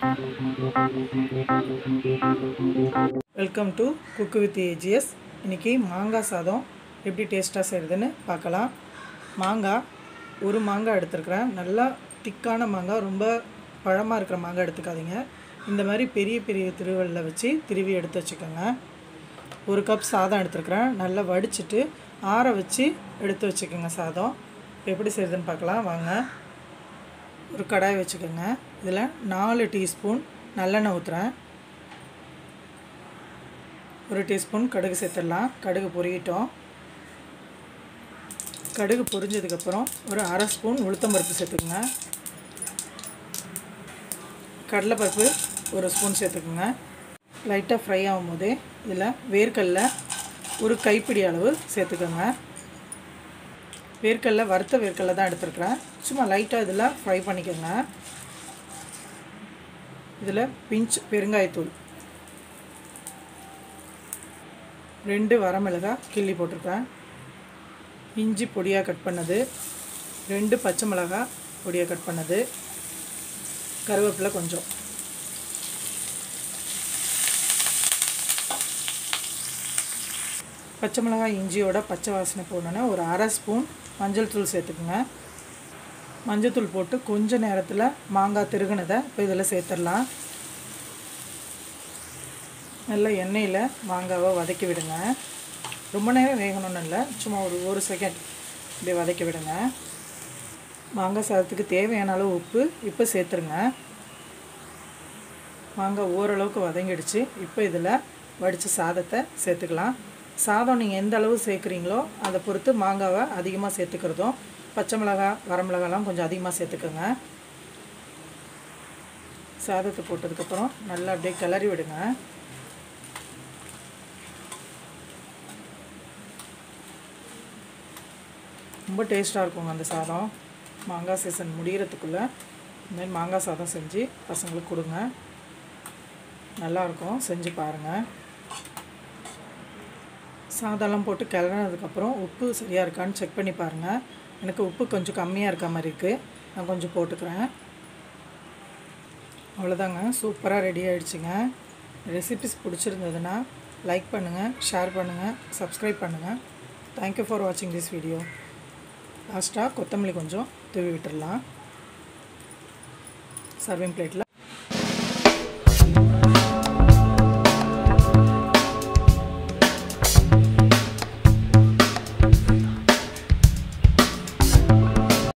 welcome to cook with AGS இன்றைக்கி மாங்காய் சாதம் எப்படி டேஸ்ட்டாக செய்கிறதுன்னு பார்க்கலாம் மாங்காய் ஒரு மாங்காய் எடுத்துருக்கிறேன் நல்லா திக்கான மாங்காய் ரொம்ப பழமாக இருக்கிற மாங்காய் எடுத்துக்காதீங்க இந்த மாதிரி பெரிய பெரிய திருவள்ளில் வச்சு திருவி எடுத்து வச்சுக்கோங்க ஒரு கப் சாதம் எடுத்துருக்கிறேன் நல்லா வடிச்சிட்டு ஆற வச்சு எடுத்து வச்சுக்கோங்க சாதம் எப்படி செய்கிறதுன்னு பார்க்கலாம் வாங்க ஒரு கடாய் வச்சுக்கோங்க இதில் நாலு டீஸ்பூன் நல்லெண்ணெய் ஊற்றுறேன் ஒரு டீஸ்பூன் கடுகு சேர்த்துடலாம் கடுகு பொரியட்டும் கடுகு பொரிஞ்சதுக்கப்புறம் ஒரு அரை ஸ்பூன் உளுத்தம்பருப்பு சேர்த்துக்குங்க கடலைப்பருப்பு ஒரு ஸ்பூன் சேர்த்துக்குங்க லைட்டாக ஃப்ரை ஆகும் போதே இதில் வேர்க்கடல ஒரு கைப்பிடி அளவு சேர்த்துக்கோங்க வேர்க்கடல வறுத்த வேர்க்கடல தான் எடுத்துருக்குறேன் சும்மா லைட்டாக இதில் ஃப்ரை பண்ணிக்கோங்க இதில் பிஞ்ச் பெருங்காயத்தூள் ரெண்டு வரமிளகாய் கிள்ளி போட்டிருக்கேன் இஞ்சி பொடியாக கட் பண்ணது ரெண்டு பச்சை மிளகாய் பொடியாக கட் பண்ணது கருவேப்பிலை கொஞ்சம் பச்சை மிளகாய் இஞ்சியோட பச்சை வாசனை போடணுன்னா ஒரு அரை ஸ்பூன் மஞ்சள் தூள் சேர்த்துக்குங்க மஞ்சள் தூள் போட்டு கொஞ்ச நேரத்தில் மாங்காய் திருகுனதை இப்போ இதில் சேர்த்துடலாம் நல்லா எண்ணெயில் மாங்காவை வதக்கி விடுங்க ரொம்ப நேரம் வேகணும்னு இல்லை சும்மா ஒரு ஒரு செகண்ட் இப்படி வதக்கி விடுங்க மாங்காய் சாதத்துக்கு தேவையான அளவு உப்பு இப்போ சேர்த்துருங்க மாங்காய் ஓரளவுக்கு வதங்கிடுச்சு இப்போ இதில் வடித்த சாதத்தை சேர்த்துக்கலாம் சாதம் நீங்கள் எந்த அளவு சேர்க்குறீங்களோ அதை பொறுத்து மாங்காவை அதிகமாக சேர்த்துக்கிறதும் பச்சை மிளகாய் வரமிளகாலாம் கொஞ்சம் அதிகமாக சேர்த்துக்கோங்க சாதத்தை போட்டதுக்கப்புறம் நல்லா அப்படியே கிளறி விடுங்க ரொம்ப டேஸ்ட்டாக இருக்குங்க அந்த சாதம் மாங்காய் சீசன் முடிகிறதுக்குள்ளே இந்த மாதிரி மாங்காய் சாதம் செஞ்சு பசங்களுக்கு கொடுங்க நல்லாயிருக்கும் செஞ்சு பாருங்கள் சாதம்லாம் போட்டு கிளறினதுக்கப்புறம் உப்பு சரியாக இருக்கான்னு செக் பண்ணி பாருங்கள் எனக்கு உப்பு கொஞ்சம் கம்மியாக இருக்க மாதிரி இருக்குது நான் கொஞ்சம் போட்டுக்கிறேன் அவ்வளோதாங்க சூப்பராக ரெடி ஆகிடுச்சிங்க ரெசிபிஸ் பிடிச்சிருந்ததுன்னா லைக் பண்ணுங்கள் ஷேர் பண்ணுங்கள் சப்ஸ்கிரைப் பண்ணுங்கள் தேங்க்யூ ஃபார் வாட்சிங் திஸ் வீடியோ லாஸ்ட்டாக கொத்தமல்லி கொஞ்சம் தூவி விட்டுடலாம் சர்விங் பிளேட்டில்